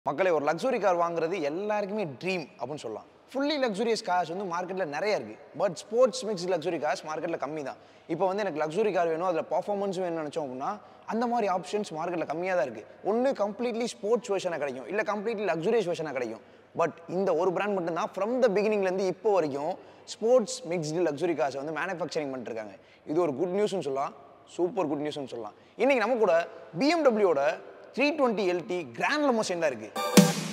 மக்களே ஒரு luxury car வாங்குறது எல்லாருக்குமே ட்ரீம் அப்படின்னு சொல்லலாம் ஃபுல்லி லக்ஸுரியஸ் கார்ஸ் வந்து மார்க்கெட்டில் நிறைய இருக்குது but sports mix luxury cars மார்க்கெட்டில் கம்மி தான் இப்போ வந்து எனக்கு லக்ஸுரி கார் வேணும் அதில் பர்ஃபார்மன்ஸும் வேணும்னு நினச்சோம் அப்படின்னா அந்த மாதிரி ஆப்ஷன்ஸ் மார்க்கெட்டில் கம்மியாக தான் இருக்குது ஒன்று கம்ப்ளீட்லி ஸ்போர்ட்ஸ் வெர்ஷனாக கிடைக்கும் இல்லை கம்ப்ளீட்லி லக்ஸுரியஸ் வெர்ஷனாக கிடைக்கும் பட் இந்த ஒரு பிராண்ட் மட்டும்தான் ஃப்ரம் த பிகினிங்லேருந்து இப்போ வரைக்கும் ஸ்போர்ட்ஸ் மிக்ஸ்டு லக்ஸுரி கார்ஸை வந்து மேனுஃபேக்சரிங் பண்ணிருக்காங்க இது ஒரு குட் நியூஸ்னு சொல்லலாம் சூப்பர் குட் நியூஸ்னு சொல்லலாம் இன்னைக்கு நம்ம கூட பிஎம்டபிள்யூட three twenty LD grand limousine தான் இருக்குது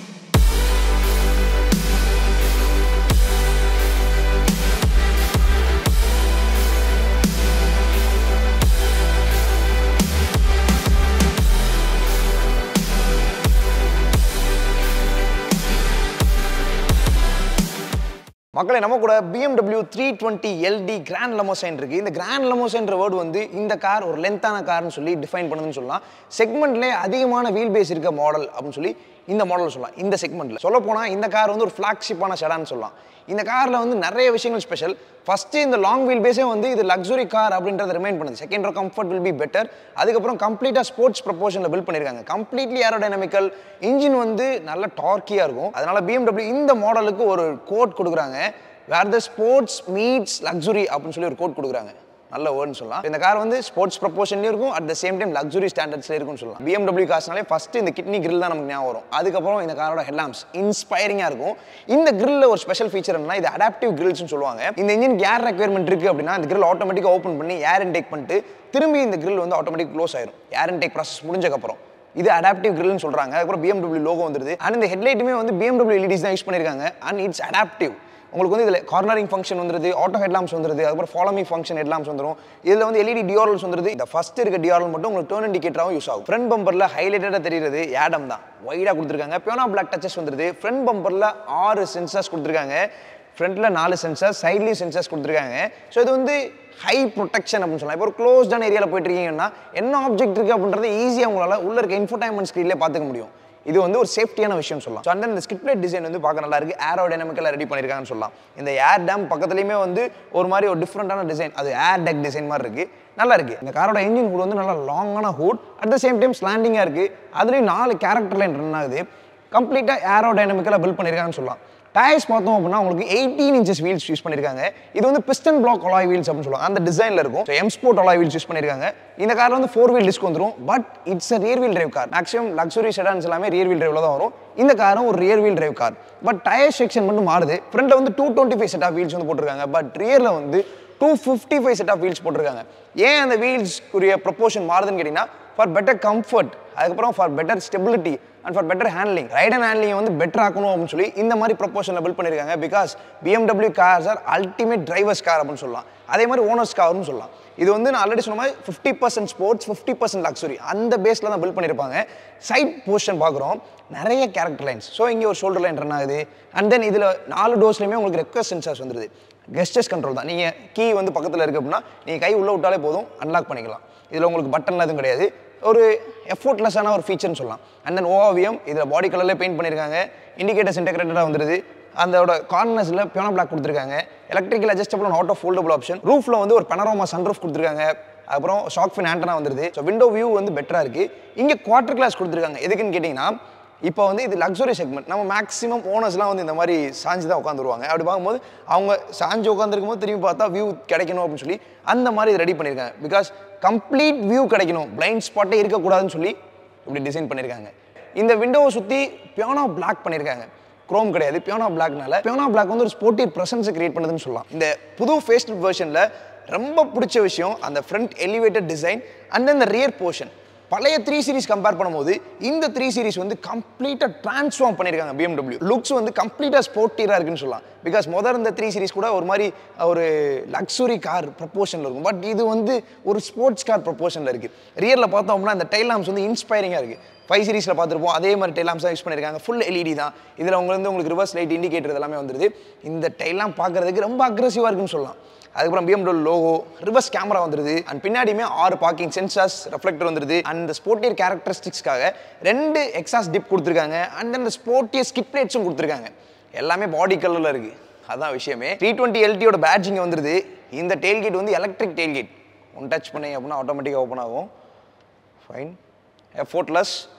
மக்களை நம்ம கூட BMW three twenty LD grand limousine இருக்கு இந்த கிராண்ட் லெமோசைன்ற வேர்டு வந்து இந்த கார் ஒரு லென்த்தான கார்னு சொல்லி டிஃபைன் பண்ணுதுன்னு சொல்லலாம் செக்மெண்ட்லேயே அதிகமான வீல் பேஸ் இருக்க மாடல் அப்படின்னு சொல்லி இந்த மாடல் சொல்லலாம் இந்த செக்மெண்ட்ல சொல்ல போனா இந்த கார் வந்து ஒரு ஃபிளாக்ஷிப்பான ஷெடான்னு சொல்லலாம் இந்த கார்ல வந்து நிறைய விஷயங்கள் ஸ்பெஷல் ஃபர்ஸ்ட் இந்த லாங் வீல் பேஸே வந்து இது லக்ஸுரி கார் அப்படின்றத ரிமைன் பண்ணுது second row comfort will be better அதுக்கப்புறம் கம்ப்ளீட்டாக ஸ்போர்ட்ஸ் ப்ரொபோஷனில் பில்ட் பண்ணியிருக்காங்க கம்ப்ளீட்லி ஏரோடைனமிக்கல் இன்ஜின் வந்து நல்ல டார்க்கியாக இருக்கும் அதனால BMW இந்த மாடலுக்கு ஒரு கோட் கொடுக்குறாங்க where the sports meets luxury அப்படின்னு சொல்லி ஒரு கோட் கொடுக்குறாங்க நல்ல வேர்ட்னு சொல்லலாம் இந்த கார் வந்து ஸ்போர்ட்ஸ் ப்ரொபோஷன்லையும் இருக்கும் at the same time luxury ஸ்டாண்டர்ட்ஸ்ல இருக்கும்னு சொல்லலாம் BMW கார்ஸ்னாலே ஃபர்ஸ்ட் இந்த கிட்னி grill தான் நமக்கு ஞாபகம் வரும் அதுக்கப்புறம் இந்த காரோட ஹெட்லாம்ஸ் இன்ஸ்பைரிங்காக இருக்கும் இந்த கிரில்ல ஒரு ஸ்பெஷல் ஃபீச்சர் என்னன்னா இது அடாப்டிவ் கிரில்ஸ்னு சொல்லுவாங்க இந்த இன்ஜின் ஏர் ரெக்யர்மெண்ட் இருக்கு அப்படின்னா இந்த grill ஆட்டோமேட்டிக்காக ஓப்பன் பண்ணி ஏர் இன்டேக் பண்ணிட்டு திரும்பி இந்த grill வந்து ஆட்டோமேட்டிக் க்ளோஸ் ஆயிரும் ஏர் இன்டேக் ப்ராசஸ் முடிஞ்சக்கப்புறம் இது அடாப்டிவ் கிரில்னு சொல்றாங்க அதுக்கப்புறம் BMW லோகோ வந்துருது அண்ட் இந்த ஹெட்லைட்டுமே வந்து BMW LEDs தான் யூஸ் பண்ணியிருக்காங்க அண்ட் இட்ஸ் அடாப்டிவ் உங்களுக்கு வந்து இதில் கார்னரிங் ஃபங்க்ஷன் வந்துருது ஆட்டோ ஹெட்லாம்ஸ் வந்துருது அதுக்கப்புறம் ஃபாலோமி ஃபங்க்ஷன் ஹெட்லாம்ஸ் வந்துரும் இதில் வந்து எல்இடி டிஆர்எல்ஸ் வந்துருது இந்த ஃபர்ஸ்ட் இருக்க டிஆர்எல் மட்டும் உங்களுக்கு டர்ன் இண்டிகேட்டராகவும் யூஸ் ஆகும் ஃப்ரண்ட் பம்பரில் ஹைலைட்டடாக தெரியுது ஏடம் தான் வைடாக கொடுத்துருக்காங்க பியோனா பிளாக் டச்சஸ் வந்துருது ஃப்ரண்ட் பம்பரில் ஆறு சென்சார்ஸ் கொடுத்துருக்காங்க ஃப்ரண்ட்டில் நாலு சென்சார் சைட்லேயும் சென்சார்ஸ் கொடுத்துருக்காங்க ஸோ இது வந்து ஹை ப்ரொடெக்ஷன் அப்படின்னு சொல்லலாம் இப்போ ஒரு க்ளோஸ்டான ஏரியாவில் போயிட்டு இருக்கீங்கன்னா என்ன ஆப்ஜெக்ட் இருக்குது அப்படின்றத ஈஸியாக உங்களால் உள்ள இருக்க இன்ஃபோடைன்மெண்ட் ஸ்க்ரீன்லேயே பார்த்துக்க முடியும் இது வந்து ஒரு சேஃப்டியான விஷயம் சொல்லலாம் ஸோ அந்த இந்த ஸ்கிப்லெட் டிசைன் வந்து பார்க்க நல்லா இருக்கு ஏரோ டைனமிக்கலாக ரெடி பண்ணியிருக்காங்கன்னு சொல்லலாம் இந்த ஏர் டேம் பக்கத்துலையுமே வந்து ஒரு மாதிரி ஒரு டிஃப்ரெண்டான டிசைன் அது ஏர் டெக் டிசைன் மாதிரி இருக்கு நல்லா இருக்கு இந்த காரோட இன்ஜின் ஹூட் வந்து நல்லா லாங்கான hood at the same time ஸ்லாண்டிங்காக இருக்கு அதுலேயும் நாலு கேரக்டர் லைன் ரன் ஆகுது கம்ப்ளீட்டாக ஏரோ டைனமிக்கலாக பில்ட் பண்ணியிருக்காங்கன்னு சொல்லலாம் டயர்ஸ் பார்த்தோம் அப்படின்னா உங்களுக்கு எயிட்டீன் இன்ச்சஸ் வீல்ஸ் யூஸ் பண்ணியிருக்காங்க இது வந்து பிஸ்டன் பிளாக் அலாய் வீல்ஸ் அப்படின்னு சொல்லுவாங்க அந்த டிசைனில் இருக்கும் M sport alloy wheels use பண்ணியிருக்காங்க இந்த காரில் வந்து ஃபோர் வீல் டிஸ்க் வந்துடும் but it's a rear wheel drive car maximum luxury sedans எல்லாமே ரியர் வீல் டிரைவில் தான் வரும் இந்த காரும் ஒரு rear wheel drive car but tyre section மட்டும் மாறுது ஃப்ரண்ட்டில் வந்து two twenty five set of wheels வந்து போட்டிருக்காங்க பட் ரியரில் வந்து two fifty five set of wheels போட்டிருக்காங்க ஏன் அந்த வீல்ஸ்க்குரிய ப்ரொப்போர்ஷன் மாறுதுன்னு கேட்டிங்கன்னா ஃபார் பெட்டர் கம்ஃபர்ட் அதுக்கப்புறம் for better stability and for better handling right and handling வந்து பெட்டர் ஆக்கணும் அப்படின்னு சொல்லி இந்த மாதிரி ப்ரொப்போஷனில் பில்ட் பண்ணியிருக்காங்க because BMW cars are ultimate drivers car அப்படின்னு சொல்லலாம் அதே மாதிரி ஓனர்ஸ் கார்னு சொல்லலாம் இது வந்து நான் ஆல்ரெடி சொன்ன மாதிரி fifty percent sports fifty percent luxury அந்த பேஸில் தான் பில்ட் பண்ணியிருப்பாங்க சைட் போர்ஷன் பார்க்குறோம் நிறைய கேரக்டர் லைன்ஸ் ஸோ இங்கே ஒரு ஷோல்டர் லைன் ரன் ஆகுது அண்ட் தென் இதில் நாலு டோஸ்லையுமே உங்களுக்கு ரெக்வஸ்ட் சென்சார்ஸ் வந்துருது கெஸ்டஸ் கண்ட்ரோல் தான் நீங்கள் கீ வந்து பக்கத்தில் இருக்குது அப்படின்னா நீங்கள் கை உள்ளே விட்டாலே போதும் அன்லாக் பண்ணிக்கலாம் இதில் உங்களுக்கு பட்டன்லாம் எதுவும் கிடையாது ஒரு எஃபோர்ட்லெஸ்ஸான ஒரு ஃபீச்சர்னு சொல்லலாம் அண்ட் தென் ஓவியம் இதில் பாடி கலர்லேயே பெயிண்ட் பண்ணியிருக்காங்க இண்டிகேட்டர்ஸ் இன்டெகிரேட்டடாக வந்துருது அதோட கார்னர்ஸில் பியோனா பிளாக் கொடுத்துருக்காங்க electrical adjustable and auto foldable option ரூஃபில் வந்து ஒரு பனரோமா சன்ரூஃப் கொடுத்துருக்காங்க அப்புறம் ஷாக் ஃபின் ஆண்டனா வந்துருது ஸோ விண்டோ வியூ வந்து பெட்டராக இருக்குது இங்கே குவார்டர் கிளாஸ் கொடுத்துருக்காங்க எதுக்குன்னு கேட்டிங்கன்னா இப்போ வந்து இது லக்ஸுரி செக்மெண்ட் நம்ம மேக்ஸிமம் ஓனர்ஸ்லாம் வந்து இந்த மாதிரி சாஞ்சு தான் உட்காந்துருவாங்க அப்படி பார்க்கும்போது அவங்க சாஞ்சு உட்காந்துருக்கும் போது திரும்பி பார்த்தா வியூ கிடைக்கணும் அப்படின்னு சொல்லி அந்த மாதிரி இது ரெடி பண்ணியிருக்காங்க பிகாஸ் கம்ப்ளீட் வியூ கிடைக்கணும் பிளைண்ட் ஸ்பாட்டே இருக்கக்கூடாதுன்னு சொல்லி இப்படி டிசைன் பண்ணியிருக்காங்க இந்த விண்டோவை சுற்றி பியானோ பிளாக் பண்ணியிருக்காங்க குரோம் கிடையாது பியானோ பிளாக்னால பியானோ பிளாக் வந்து ஒரு ஸ்போர்ட்டி ப்ரெசன்ஸை கிரியேட் பண்ணுதுன்னு சொல்லலாம் இந்த புது ஃபேஸ்ட் வெர்ஷனில் ரொம்ப பிடிச்ச விஷயம் அந்த ஃப்ரண்ட் எலிவேட்டட் டிசைன் அண்ட் இந்த ரியர் போர்ஷன் பழைய த்ரீ சீரிஸ் கம்பேர் பண்ணும்போது இந்த த்ரீ சீரிஸ் வந்து கம்ப்ளீட்டாக ட்ரான்ஸ்ஃபார்ம் பண்ணியிருக்காங்க BMW லுக்ஸ் வந்து கம்ப்ளீட்டாக ஸ்போர்ட்டியாக இருக்குன்னு சொல்லலாம் பிகாஸ் முதல் இந்த த்ரீ சீரிஸ் கூட ஒரு மாதிரி ஒரு லக்ஸுரி கார் ப்ரப்போஷனில் இருக்கும் பட் இது வந்து ஒரு ஸ்போர்ட்ஸ் கார் ப்ரப்போஷனில் இருக்குது ரியரில் பார்த்தோம்னா இந்த டைல் லாம்ஸ் வந்து இன்ஸ்பைரிங்காக இருக்குது ஃபைவ் சீரிஸில் பார்த்துருப்போம் அதே மாதிரி டைல் லாம்ஸ் தான் யூஸ் பண்ணியிருக்காங்க ஃபுல் எல்இடி தான் இதில் உங்களுக்கு வந்து உங்களுக்கு ரிவர்ஸ் லைட் இண்டிகேட்டர் எல்லாமே வந்துருது இந்த டைல்லாம் பார்க்குறதுக்கு ரொம்ப அக்ரெசிவாக இருக்குன்னு சொல்லலாம் அதுக்கப்புறம் BMW லோகோ ரிவர்ஸ் கேமரா வந்துருது அண்ட் பின்னாடியுமே ஆறு பார்க்கிங் சென்சார்ஸ் ரெஃப்ளெக்டர் வந்துருது அண்ட் இந்த ஸ்போர்ட்டியர் கேரக்டரிஸ்டிக்ஸ்க்காக ரெண்டு எக்ஸாஸ் டிப் கொடுத்துருக்காங்க அண்ட் அந்த ஸ்போர்ட்டியர் ஸ்கிப் லைட்ஸும் கொடுத்துருக்காங்க எல்லாமே பாடி கலரில் இருக்குது அதான் விஷயமே த்ரீ டுவெண்ட்டி எல்டியோட பேட்ஜிங் வந்துருது இந்த டெயில்கேட் வந்து எலக்ட்ரிக் டெயில்கேட் ஒன் டச் பண்ணி அப்படின்னா ஆட்டோமேட்டிக்காக ஓப்பன் ஆகும் fine effortless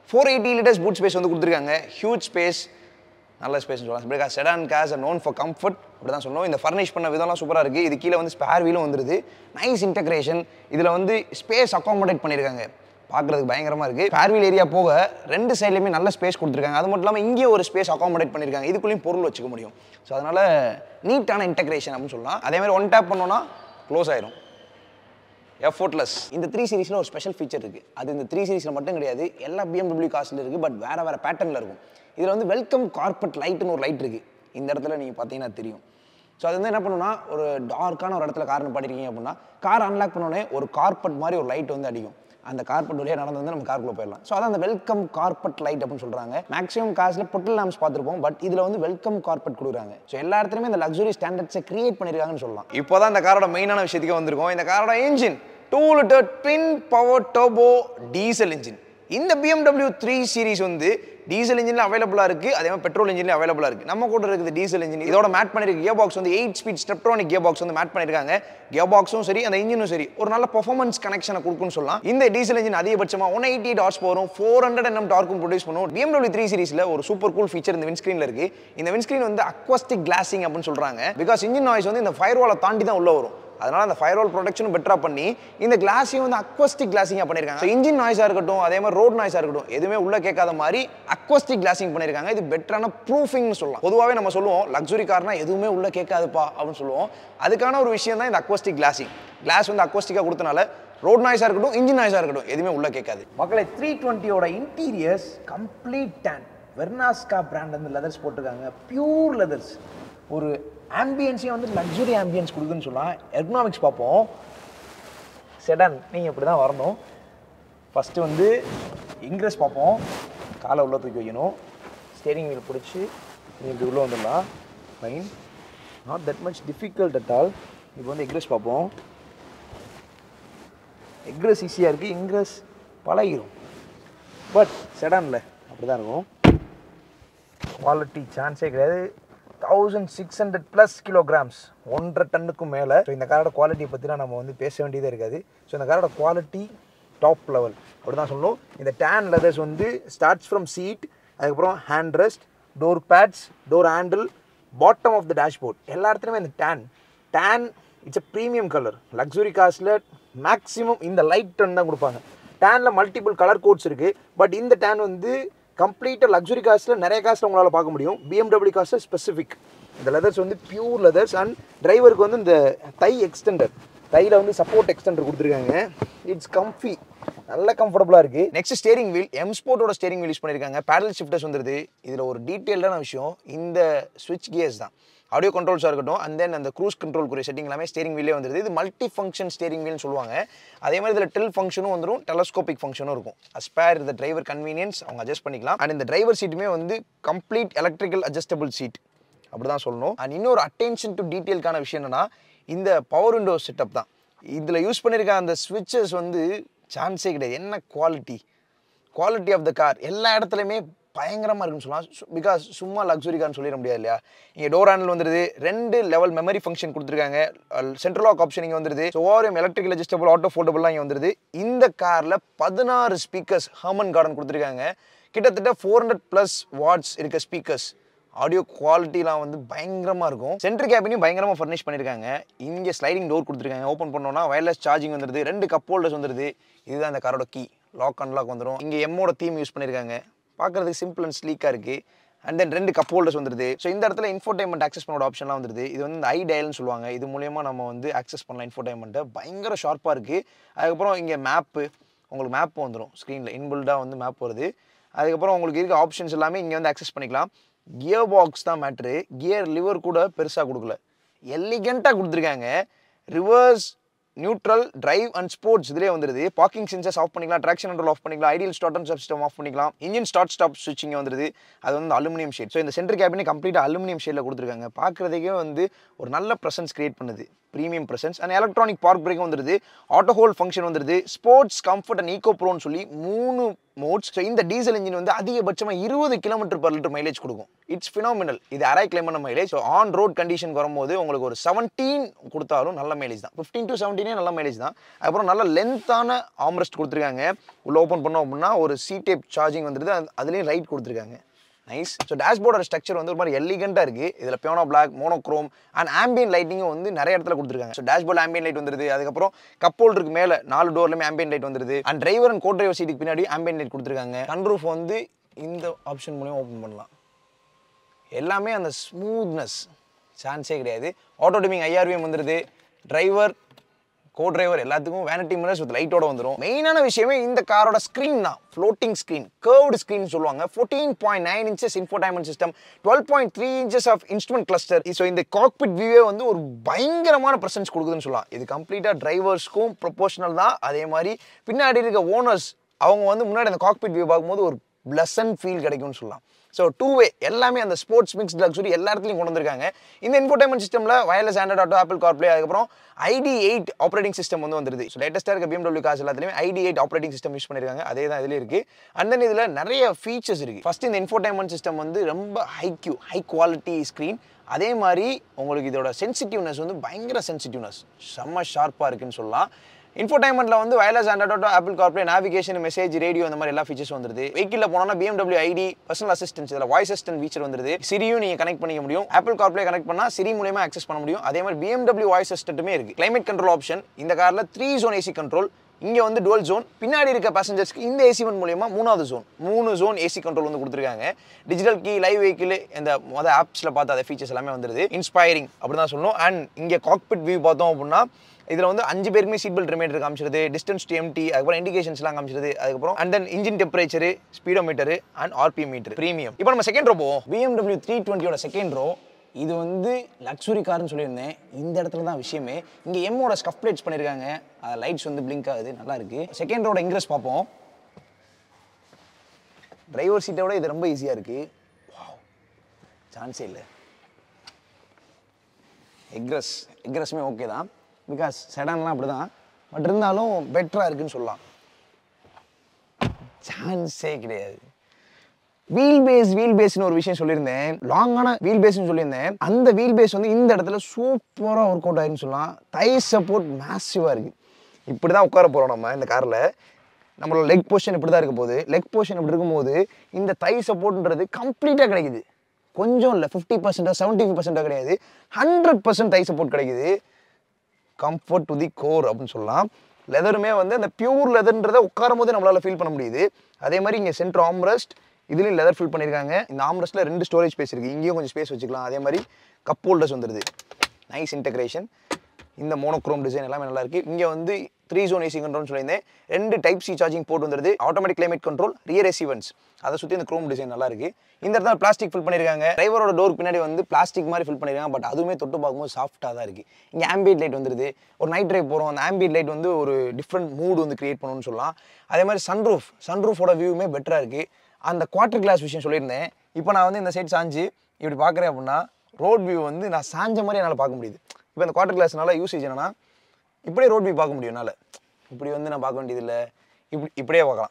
four eighty litres boot space வந்து கொடுத்துருக்காங்க ஹியூஜ் ஸ்பேஸ் நல்ல ஸ்பேஸ் சொல்லலாம் because sedan case known for comfort அப்படி தான் சொல்லணும் இந்த ஃபர்னிஷ் பண்ண விதம்லாம் சூப்பராக இருக்குது இது கீழே வந்து ஸ்பேர் வீலும் வந்துருது நைஸ் இன்டகிரேஷன் இதில் வந்து ஸ்பேஸ் அக்காமடேட் பண்ணியிருக்காங்க பார்க்குறதுக்கு பயங்கரமாக இருக்குது ஸ்பேர் வீல் ஏரியா போக ரெண்டு சைட்லையுமே நல்ல ஸ்பேஸ் கொடுத்துருக்காங்க அது மட்டும் இல்லாமல் இங்கேயே ஒரு ஸ்பேஸ் அக்காமடேட் பண்ணியிருக்காங்க இதுக்குள்ளேயும் பொருள் வச்சுக்க முடியும் ஸோ அதனால் நீட்டான இன்டகிரேஷன் அப்படின்னு சொல்லலாம் அதே மாதிரி ஒன் டேப் பண்ணோன்னா க்ளோஸ் ஆயிரும் எஃபோர்ட்லெஸ் இந்த த்ரீ சீரிஸில் ஒரு ஸ்பெஷல் ஃபீச்சர் இருக்குது அது இந்த த்ரீ சீரிஸில் மட்டும் கிடையாது எல்லா பிஎம்டபிள்யூ காஸ்ட்டில் இருக்குது பட் வேறு வேறு பேட்டர்னில் இருக்கும் இதில் வந்து வெல்கம் கார்பெட் லைட்டுன்னு ஒரு லைட் இருக்குது இந்த இடத்துல நீங்கள் பார்த்தீங்கன்னா தெரியும் ஸோ அது வந்து என்ன பண்ணுன்னா ஒரு டார்க்கான ஒரு இடத்துல கார் நிப்பாட்டிருக்கீங்க அப்படின்னா கார் அன்லாக் பண்ணோடனே ஒரு கார்பெட் மாதிரி ஒரு லைட் வந்து அடிக்கும் அந்த கார்பெட் வழியாக நடந்து வந்து நம்ம காருக்குள்ளே போயிடலாம் ஸோ அதான் அந்த வெல்கம் கார்பெட் லைட் அப்படின்னு சொல்கிறாங்க மேக்ஸிமம் காசில் பொட்டில் லேம்ப்ஸ் பார்த்துருப்போம் பட் இதில் வந்து வெல்கம் கார்பெட் கொடுக்குறாங்க ஸோ எல்லா இடத்துலையுமே இந்த லக்ஸுரி ஸ்டாண்டர்ட்ஸை கிரியேட் பண்ணியிருக்காங்கன்னு சொல்லலாம் இப்போ தான் இந்த காரோட மெயினான விஷயத்துக்கு வந்திருக்கோம் இந்த காரோட engine two litre twin power turbo diesel engine இந்த BMW த்ரீ சீரிஸ் வந்து டீசல் இன்ஜினில் அவைலபிளாக இருக்குது அதே மாதிரி பெட்ரோல் இன்ஜினில் அவைலபிளாக இருக்குது நம்ம கூட இருக்குது டீசல் இன்ஜின் இதோட மேட் பண்ணிருக்க கியர் பாக்ஸ் வந்து eight speed steptronic gear box வந்து மேட் பண்ணியிருக்காங்க கியர் பாக்ஸும் சரி அந்த இன்ஜினும் சரி ஒரு நல்ல பெர்ஃபார்மன்ஸ் கனெக்ஷனை கொடுக்குன்னு சொல்லலாம் இந்த டீசல் இன்ஜின் அதிகபட்சமாக ஒன் எயிட்டி டார்ஸ் போகும் ஃபோர் ஹண்ட்ரட் என்எம் டார்க்கும் ப்ரொடியூஸ் பண்ணும் BMW த்ரீ சீரிஸில் ஒரு சூப்பர் கூல் ஃபீச்சர் இந்த விண்ஸ்க்ரீனில் இருக்குது இந்த விண்ஸ்க்ரீன் வந்து அக்வஸ்டிக் கிளாசிங் அப்படின்னு சொல்கிறாங்க பிகாஸ் இன்ஜின் நாய்ஸ் வந்து இந்த ஃபயர் வாலை தாண்டி தான் உள்ள வரும் அதனால அந்த ஃபயர்வால் ப்ரொடெக்ஷனும் பெட்டரா பண்ணி இந்த கிளாஸையும் வந்து அக்வஸ்டிக் கிளாசிங்காக பண்ணியிருக்காங்க இன்ஜின் நாய்ஸாக இருக்கட்டும் அதே மாதிரி ரோட் நாய்ஸாக இருக்கட்டும் எதுவுமே உள்ள கேட்காத மாதிரி அக்வஸ்டிக் கிளாசிங் பண்ணியிருக்காங்க இது பெட்டரான ப்ரூஃபிங்னு சொல்லலாம் பொதுவாகவே நம்ம சொல்லுவோம் லக்ஸுரி கார்னா எதுவுமே உள்ள கேட்காதுப்பா அப்படின்னு சொல்லுவோம் அதுக்கான ஒரு விஷயம் தான் இந்த அக்வஸ்டிக் கிளாசிங் கிளாஸ் வந்து அக்வஸ்டிக்காக கொடுத்தனால ரோட் நாய்ஸாக இருக்கட்டும் இன்ஜின் நாய்ஸாக இருக்கட்டும் எதுவுமே உள்ள கேட்காது மக்களை த்ரீ டுவெண்ட்டியோட interiors complete tan Vernasca brand வந்து லெதர்ஸ் போட்டிருக்காங்க பியூர் லெதர்ஸ் ஒரு ஆம்பியன்ஸையும் வந்து லக்ஸுரி ஆம்பியன்ஸ் கொடுக்குன்னு சொல்லலாம் எர்கனாமிக்ஸ் பார்ப்போம் செடன் நீங்கள் இப்படி தான் வரணும் ஃபஸ்ட்டு வந்து இங்கிரஸ் பார்ப்போம் காலை உள்ள தூக்கி வைக்கணும் ஸ்டேரிங் வீல் பிடிச்சி நீங்கள் இப்படி உள்ளே வந்துடலாம் fine not that much difficult at all இப்போ வந்து எக்ரெஸ் பார்ப்போம் எக்ரெஸ் ஈஸியாக இருக்குது இங்கிரஸ் பழகிரும் பட் செடானில் அப்படி தான் இருக்கும் குவாலிட்டி சான்ஸே கிடையாது thousand six hundred plus kilograms ஒன்றரை டன்னுக்கும் மேலே ஸோ இந்த காரோட குவாலிட்டியை பற்றிலாம் நம்ம வந்து பேச வேண்டியதே இருக்காது ஸோ இந்த காரோட குவாலிட்டி டாப் லெவல் அப்படி தான் சொல்லணும் இந்த டேன் லெதர்ஸ் வந்து ஸ்டார்ட்ஸ் ஃப்ரம் சீட் அதுக்கப்புறம் hand rest door pads door handle bottom of the dashboard எல்லா இடத்துலையுமே இந்த tan tan it's a premium colour luxury காசில் மேக்ஸிமம் இந்த லைட் டர்ன் தான் கொடுப்பாங்க டேனில் மல்டிபிள் கலர் கோட்ஸ் இருக்குது பட் இந்த டேன் வந்து கம்ப்ளீட்டாக லக்ஸுரி காசில் நிறைய காசில் உங்களால் பார்க்க முடியும் BMW காசில் ஸ்பெசிஃபிக் இந்த லெதர்ஸ் வந்து பியூர் லெதர்ஸ் அண்ட் டிரைவருக்கு வந்து இந்த தை எக்ஸ்டெண்டர் தையில் வந்து சப்போர்ட் எக்ஸ்டெண்டர் கொடுத்துருக்காங்க இட்ஸ் கம்ஃபி நல்ல கம்ஃபர்டபுளாக இருக்குது நெக்ஸ்ட் ஸ்டேரிங் வீல் எம் ஸ்போர்ட்டோட ஸ்டேரிங் வீல் யூஸ் பண்ணியிருக்காங்க பேடல் ஷிஃப்டர்ஸ் வந்துருது இதில் ஒரு டீட்டெயில்டான விஷயம் இந்த ஸ்விட்ச் கியர்ஸ் தான் ஆடியோ கண்ட்ரோல்ஸாக இருக்கட்டும் அண்ட் தென் அந்த க்ரூஸ் கண்ட்ரோல்குரிய செட்டிங் எல்லாமே ஸ்டேரிங் வீலே வந்துருது இது மல்டி ஃபங்க்ஷன் ஸ்டேரிங் வீல்னு சொல்லுவாங்க அதே மாதிரி இதில் டில் ஃபங்க்ஷனும் வந்துடும் டெலஸ்கோபிக் ஃபங்க்ஷனும் இருக்கும் அஸ்பேர் இந்த டிரைவர் கன்வீனியன்ஸ் அவங்க அட்ஜஸ்ட் பண்ணிக்கலாம் அண்ட் இந்த டிரைவர் சீட்டுமே வந்து கம்ப்ளீட் எலக்ட்ரிக்கல் அட்ஜஸ்டபிள் சீட் அப்படி தான் சொல்லணும் அண்ட் இன்னொரு அட்டென்ஷன் டு டீட்டெயிலுக்கான விஷயம் என்னன்னா இந்த பவர் விண்டோ செட்டப் தான் இதில் யூஸ் பண்ணியிருக்க அந்த ஸ்விட்சஸ் வந்து சான்ஸே கிடையாது என்ன quality quality of the car எல்லா இடத்துலையுமே பயங்கரமாக இருக்குன்னு சொல்லலாம் பிகாஸ் சும்மா லக்ஸுரி கார்னு சொல்லிட முடியாது இல்லையா இங்கே டோர் ஹேண்டில் வந்துருது ரெண்டு லெவல் மெமரி ஃபங்க்ஷன் கொடுத்துருக்காங்க சென்ட்ரல் லாக் ஆப்ஷன் இங்கே வந்துருது so ORVM electrical adjustable auto ஃபோல்டபுள்லாம் இங்கே வந்துருது இந்த காரில் பதினாறு ஸ்பீக்கர்ஸ் ஹர்மன் கார்டன் கொடுத்துருக்காங்க கிட்டத்தட்ட ஃபோர் ஹண்ட்ரட் ப்ளஸ் வாட்ஸ் இருக்க ஸ்பீக்கர்ஸ் ஆடியோ குவாலிட்டிலாம் வந்து பயங்கரமாக இருக்கும் சென்ட்ரு கேபினையும் பயங்கரமாக ஃபர்னிஷ் பண்ணியிருக்காங்க இங்கே ஸ்லைடிங் டோர் கொடுத்துருக்காங்க ஓப்பன் பண்ணோன்னா வயர்லெஸ் சார்ஜிங் வந்துருது ரெண்டு கப் ஹோல்டர்ஸ் வந்துருது இதுதான் இந்த காரோட கீ லாக் அன்லாக் வந்துடும் இங்கே எம்மோட தீம் யூஸ் பண்ணியிருக்காங்க பார்க்குறதுக்கு சிம்பிள் அண்ட் ஸ்லீக்காக இருக்குது அண்ட் தென் ரெண்டு கப் ஹோல்டர்ஸ் வந்துருது ஸோ இந்த இடத்துல இன்ஃபோடைன்மெண்ட் ஆக்சஸ் பண்ணோட ஆப்ஷன்லாம் வந்துருது இது வந்து இந்த ஐ டயல்னு சொல்லுவாங்க இது மூலியமா நம்ம வந்து ஆக்சஸ் பண்ணலாம் இன்ஃபோடைன்மெண்ட்டை பயங்கர ஷார்ப்பாக இருக்குது அதுக்கப்புறம் இங்கே மேப்பு உங்களுக்கு மேப் வந்துடும் ஸ்க்ரீனில் இன்பில்டாக வந்து மேப் வருது அதுக்கப்புறம் உங்களுக்கு இருக்க ஆப்ஷன்ஸ் எல்லாமே இங்கே வந்து ஆக்சஸ் பண்ணிக்கலாம் கியர் பாக்ஸ் தான் மேட்ரு கியர் லிவர் கூட பெருசாக கொடுக்கல எலிகெண்ட்டாக கொடுத்துருக்காங்க reverse neutral drive and sports இதிலே வந்துருது பார்க்கிங் சென்சர்ஸ் ஆஃப் பண்ணிக்கலாம் ட்ராக்ஷன் கண்ட்ரோல் ஆஃப் பண்ணிக்கலாம் idle start and system off பண்ணிக்கலாம் இன்ஜின் ஸ்டார்ட் ஸ்டாப் ஸ்விட்சிங் வந்துருது அது வந்து அலுமினியம் ஷேட் ஸோ இந்த சென்டர் கேபினே கம்ப்ளீட்டாக அலுமினியம் ஷேடில் கொடுத்துருக்காங்க பார்க்குறதுக்கே வந்து ஒரு நல்ல ப்ரெசன்ஸ் கிரியேட் பண்ணுது premium presence and electronic park பிரேக்கும் வந்துருது ஆட்டோ ஹோல் ஃபங்க்ஷன் வந்துருது ஸ்போர்ட்ஸ் கம்ஃபர்ட் அண்ட் ஈகோ ப்ரோன்னு சொல்லி மூணு மோட்ஸ் ஸோ இந்த டீசல் இன்ஜின் வந்து அதிகபட்சமாக இருபது கிலோமீட்டர் பர் லிட்டர் மைலேஜ் கொடுக்கும் இட்ஸ் ஃபினாமினல் இது அரை கிளைம் பண்ண mileage so on road condition வரும்போது உங்களுக்கு ஒரு செவன்டீன் கொடுத்தாலும் நல்ல மைலேஜ் தான் ஃபிஃப்டீன் டு செவன்டீனே நல்ல மைலேஜ் தான் அப்புறம் நல்ல லென்த்தான ஆம்ரெஸ்ட் கொடுத்துருக்காங்க உள்ள ஓப்பன் பண்ணோம் அப்படின்னா ஒரு சி டேப் சார்ஜிங் வந்துருது அது- அதுலேயும் லைட் கொடுத்துருக்காங்க நைஸ் ஸோ டேஷ்போர்டோட ஸ்ட்ரக்சர் வந்து ஒரு மாதிரி எலிகண்டாக இருக்குது இதில் piano black monochrome and ambient லைட்டிங்கும் வந்து நிறைய இடத்துல கொடுத்துருக்காங்க ஸோ டேஷ்போர்ட் ஆம்பியன் லைட் வந்துருது அதுக்கப்புறம் கப் ஹோல்டருக்கு மேலே நாலு டோர்லையுமே ஆம்பியன் லைட் வந்துருது and driver and co driver சீட்டுக்கு பின்னாடி ஆம்பியன் லைட் கொடுத்துருக்காங்க சன்ரூஃப் வந்து இந்த ஆப்ஷன் மூலியம் ஓப்பன் பண்ணலாம் எல்லாமே அந்த ஸ்மூத்னஸ் சான்ஸே கிடையாது ஆட்டோ டிமிங் ஐஆர்விஎம் வந்துருது டிரைவர் கோ டிரைவர் எல்லாத்துக்கும் வேனிட்டி மிரர்ஸ் வித் லைட்டோட வந்துடும் மெயினான விஷயமே இந்த காரோட ஸ்க்ரீன் தான் ஃப்ளோட்டிங் ஸ்க்ரீன் கர்வ்டு ஸ்க்ரீன் சொல்லுவாங்க fourteen point nine inches infotainment system twelve point three inches of instrument cluster so இந்த காக்பிட் வியூவே வந்து ஒரு பயங்கரமான ப்ரெசன்ஸ் கொடுக்குதுன்னு சொல்லலாம் இது கம்ப்ளீட்டாக டிரைவர்ஸ்க்கும் ப்ரொபோஷனல் தான் அதே மாதிரி பின்னாடி இருக்க ஓனர்ஸ் அவங்க வந்து முன்னாடி அந்த காக்பிட் வியூ பார்க்கும்போது ஒரு பிளசன்ட் ஃபீல் கிடைக்கும்னு சொல்லலாம் ஸோ டூ வே எல்லாமே அந்த ஸ்போர்ட்ஸ் மிக்ஸ் லக்ஸுரி எல்லா இடத்துலையும் கொண்டு வந்திருக்காங்க இந்த இன்ஃபோடைன்மெண்ட் சிஸ்டமில் wireless Android auto Apple CarPlay அதுக்கப்புறம் ஐடி எயிட் ஆப்ரேட்டிங் சிஸ்டம் வந்து வந்துருது ஸோ லேட்டஸ்ட்டாக இருக்க BMW காசு எல்லாத்துலேயுமே ID eight operating system use பண்ணியிருக்காங்க அதே தான் இதுலேயே இருக்குது அண்ட் தென் இதில் நிறைய ஃபீச்சர்ஸ் இருக்குது ஃபர்ஸ்ட் இந்த இன்ஃபோடைன்மெண்ட் சிஸ்டம் வந்து ரொம்ப high Q high quality screen அதே மாதிரி உங்களுக்கு இதோட சென்சிட்டிவ்னஸ் வந்து பயங்கர சென்சிட்டிவ்னஸ் செம்ம ஷார்ப்பாக இருக்குன்னு சொல்லலாம் இன்ஃபோடைன்மெண்ட்ல வந்து wireless Android Apple CarPlay navigation message radio இந்த மாதிரி எல்லா ஃபீச்சர்ஸ் வந்துருது வெஹிக்கில் போனோம்னா BMW ஐடி பர்சனல் அசிஸ்டன்ஸ் இதில் வாய்ஸ் அசிஸ்டன்ட் ஃபீச்சர் வந்துருது சிரியும் நீங்கள் கனெக்ட் பண்ணிக்க முடியும் ஆப்பிள் கார்ப்ளே கனெக்ட் பண்ணால் சிரி மூலியமா அக்சஸ் பண்ண முடியும் அதே மாதிரி BMW வாய்ஸ் அசிஸ்டன்ட்டுமே இருக்கு கிளைமேட் கண்ட்ரோல் ஆப்ஷன் இந்த காரில் த்ரீ ஜோன் ஏசி கண்ட்ரோல் இங்கே வந்து டுவல் ஜோன் பின்னாடி இருக்க பேசஞ்சர்ஸ்க்கு இந்த ஏசி ஒன் மூலியமா மூணாவது ஜோன் மூணு ஜோன் ஏசி கண்ட்ரோல் வந்து கொடுத்துருக்காங்க டிஜிட்டல் கீ லைவ் வெஹிக்கிள் இந்த மொதல் ஆப்ஸில் பார்த்த அந்த ஃபீச்சர்ஸ் எல்லாமே வந்துருது இன்ஸ்பைரிங் அப்படி தான் சொல்லணும் அண்ட் இங்கே காக்பிட் வியூ பார்த்தோம் அப்படின்னா இதில் வந்து அஞ்சு பேருக்குமே சீட் பெல்ட் ரிமைண்டர் காமிச்சிருது டிஸ்டன்ஸ் டு எம்டி அதுக்கப்புறம் இண்டிகேஷன்ஸ்லாம் காமிச்சிருது அதுக்கப்புறம் and then engine temperature speedometer and RPM meter premium இப்போ நம்ம செகண்ட் ரோ போவோம் BMW த்ரீ டுவெண்ட்டியோட செகண்ட் ரோ இது வந்து லக்ஸுரி கார்னு சொல்லியிருந்தேன் இந்த இடத்துல தான் விஷயமே இங்கே எம்மோட ஸ்கஃப் பிளேட்ஸ் பண்ணியிருக்காங்க அது லைட்ஸ் வந்து பிளிங்க் ஆகுது நல்லா இருக்கு செகண்ட் ரோட இன்க்ரெஸ் பார்ப்போம் டிரைவர் சீட்டை விட இது ரொம்ப ஈஸியாக இருக்கு சான்ஸே இல்லை எக்ரஸ் எக்ரஸுமே ஓகே தான் பிகாஸ் செடான்லாம் அப்படி தான் பட் இருந்தாலும் பெட்டராக இருக்குன்னு சொல்லலாம் சான்ஸே கிடையாது வீல் பேஸ் வீல் பேஸ்னு ஒரு விஷயம் சொல்லியிருந்தேன் லாங்கான வீல் பேஸ்னு சொல்லியிருந்தேன் அந்த வீல் பேஸ் வந்து இந்த இடத்துல சூப்பராக ஒர்க் அவுட் ஆயிருன்னு சொல்லலாம் தை சப்போர்ட் மேசிவாக இருக்குது இப்படி தான் உட்கார போகிறோம் நம்ம இந்த காரில் நம்மளோட லெக் பொசிஷன் இப்படி தான் இருக்க போகுது லெக் பொசிஷன் இப்படி இருக்கும்போது இந்த தை சப்போர்ட்ன்றது கம்ப்ளீட்டாக கிடைக்குது கொஞ்சம் இல்லை ஃபிஃப்டி பர்சன்டா செவன்ட்டி ஃபைவ் பர்சன்டா கிடையாது ஹண்ட்ரட் பர்சன்ட் தை சப்போர்ட் கிடைக்குது கம்ஃபர்ட் டு தி கோர் அப்படின்னு சொல்லலாம் லெதருமே வந்து அந்த பியூர் லெதர்ன்றதை உட்காரும் போது நம்மளால ஃபீல் பண்ண முடியுது அதே மாதிரி இங்கே சென்டர் ஆம்ரெஸ்ட் இதுலேயும் லெதர் ஃபில் பண்ணியிருக்காங்க இந்த ஆம்ரெஸ்ட்டில் ரெண்டு ஸ்டோரேஜ் ஸ்பேஸ் இருக்குது இங்கேயும் கொஞ்சம் ஸ்பேஸ் வச்சுக்கலாம் அதே மாதிரி கப் ஹோல்டர்ஸ் வந்துடுது நைஸ் இன்டகிரேஷன் இந்த மோனோக்ரோம் டிசைன் எல்லாமே நல்லா இருக்கு இங்கே வந்து த்ரீ ஜோன் ஏசி கண்ட்ரோல்னு சொல்லியிருந்தேன் ரெண்டு டைப் சி சார்ஜிங் போர்ட் வந்துருது automatic climate control rear AC vents அதை சுற்றி இந்த க்ரோம் டிசைன் நல்லா இருக்கு இந்த இடத்துல பிளாஸ்டிக் ஃபில் பண்ணியிருக்காங்க டிரைவரோட டோர் பின்னாடி வந்து பிளாஸ்டிக் மாதிரி ஃபில் பண்ணியிருக்காங்க பட் அதுவுமே தொட்டு பார்க்கும்போது சாஃப்ட்டாக தான் இருக்கு இங்கே ஆம்பியட் லைட் வந்துருது ஒரு நைட் டிரைவ் போகிறோம் அந்த ஆம்பியட் லைட் வந்து ஒரு டிஃப்ரெண்ட் மூட் வந்து கிரியேட் பண்ணணும்னு சொல்லலாம் அதே மாதிரி சன்ரூஃப் சன்ரூஃபோட வியூவுமே பெட்டராக இருக்கு அந்த குவார்டர் கிளாஸ் விஷயம் சொல்லியிருந்தேன் இப்போ நான் வந்து இந்த சைட் சாஞ்சு இப்படி பார்க்குறேன் அப்படின்னா ரோட் வியூ வந்து நான் சாஞ்ச மாதிரி என்னால் பார்க்க முடியுது இப்போ இந்த குவார்டர் கிளாஸ்னால யூசேஜ் என்னன்னா இப்படியே ரோட் வியூ பார்க்க முடியும் என்னால் இப்படி வந்து நான் பார்க்க வேண்டியதில்லை இப்படி இப்படியே பார்க்கலாம்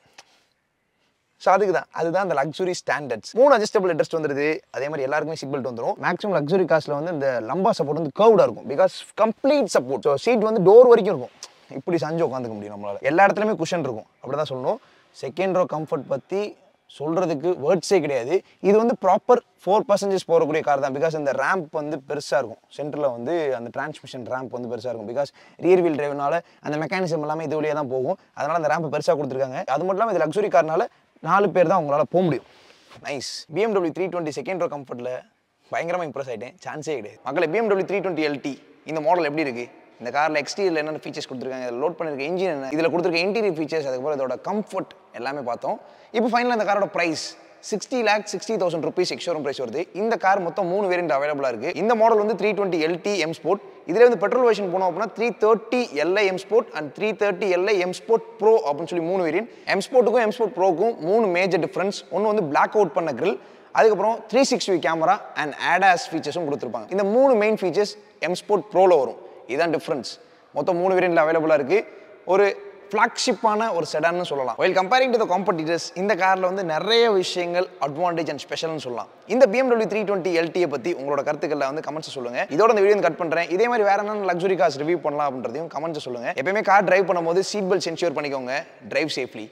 ஸோ அதுக்கு தான் அதுதான் அந்த லக்ஸுரி ஸ்டாண்டர்ட்ஸ் மூணு அட்ஜஸ்டபிள் ஹெட்ரஸ்ட் வந்துருது அதே மாதிரி எல்லாருக்குமே சீட் பெல்ட் வந்துடும் மேக்ஸிமம் லக்ஸுரி காஸ்ட்ல வந்து இந்த லம்பா சப்போர்ட் வந்து கர்வ்டாக இருக்கும் because complete support so seat வந்து டோர் வரைக்கும் இருக்கும் இப்படி சஞ்சு உட்காந்துக்க முடியும் நம்மளால எல்லா இடத்துலையுமே குஷன் இருக்கும் அப்படி தான் சொல்லணும் செகண்ட் ரோ கம்ஃபர்ட் பற்றி சொல்கிறதுக்கு வேர்ட்ஸே கிடையாது இது வந்து ப்ராப்பர் ஃபோர் பர்சன்டேஜ் போகக்கூடிய கார் தான் பிகாஸ் இந்த ரேம்ப் வந்து பெருசாக இருக்கும் சென்டரில் வந்து அந்த டிரான்ஸ்மிஷன் ரேம்ப் வந்து பெருசாக இருக்கும் பிகாஸ் ரியர் வீல் டிரைவ்னால அந்த மெக்கானிசம் எல்லாமே இது வழியாக தான் போகும் அதனால் அந்த ரேம்ப் பெருசாக கொடுத்துருக்காங்க அது மட்டும் இல்லாமல் இது லக்ஸுரி கார்னால நாலு பேர் தான் உங்களால் போக முடியும் nice BMW three twenty second row கம்ஃபர்ட்டில் பயங்கரமாக இம்ப்ரெஸ் ஆகிட்டேன் சான்ஸே கிடையாது மக்களை BMW த்ரீ டுவெண்ட்டி எல்டி இந்த மாடல் எப்படி இருக்குது இந்த காரில் எக்ஸ்டீரியல் என்னென்ன ஃபீச்சர்ஸ் கொடுத்துருக்காங்க இதில் லோட் பண்ணிருக்க இன்ஜின் என்ன இதில் கொடுத்துருக்க இன்டீரியர் ஃபீச்சர்ஸ் அதுக்கப்புறம் இதோட கம்ஃபர்ட் எல்லாமே பார்த்தோம் இப்போ ஃபைனலாக இந்த காரோட price sixty lakh sixty thousand rupees ex showroom price வருது இந்த கார் மொத்தம் மூணு வேரியன்ட் அவைலபிளாக இருக்குது இந்த மாடல் வந்து three twenty LD M sport இதில் வந்து பெட்ரோல் வெர்ஷன் போனோம் அப்படின்னா three thirty LI M sport and three thirty LI M sport pro அப்படின்னு சொல்லி மூணு வேரியன்ட் எம் ஸ்போர்ட்டுக்கும் எம் ஸ்போர்ட் ப்ரோக்கும் மூணு மேஜர் டிஃப்ரென்ஸ் ஒன்று வந்து பிளாக் அவுட் பண்ண grill அதுக்கப்புறம் three sixty camera and ADAS ஃபீச்சர்ஸும் கொடுத்துருப்பாங்க இந்த மூணு மெயின் ஃபீச்சர்ஸ் எம் ஸ்போர்ட் ப்ரோவில் வரும் இதுதான் டிஃப்ரென்ஸ் மொத்தம் மூணு வேரியன்ட்ல அவைலபிளாக இருக்குது ஒரு ஃப்ளாக்ஷிப்பான ஒரு செடான்னு சொல்லலாம் while comparing to the competitors இந்த காரில் வந்து நிறைய விஷயங்கள் அட்வான்டேஜ் அண்ட் ஸ்பெஷல்னு சொல்லலாம் இந்த BMW த்ரீ டுவெண்ட்டி எல்டியை பற்றி உங்களோட கருத்துக்களை வந்து கமெண்ட்ஸ் சொல்லுங்க இதோட இந்த வீடியோ கட் பண்ணுறேன் இதே மாதிரி வேற என்ன லக்ஸுரி கார்ஸ் ரிவ்யூ பண்ணலாம் அப்படின்றதையும் கமெண்ட்ஸ் சொல்லுங்க எப்பயுமே கார் டிரைவ் பண்ணும்போது சீட் பெல்ட் என்ஷூர் பண்ணிக்கோங்க டிரைவ் சேஃப்லி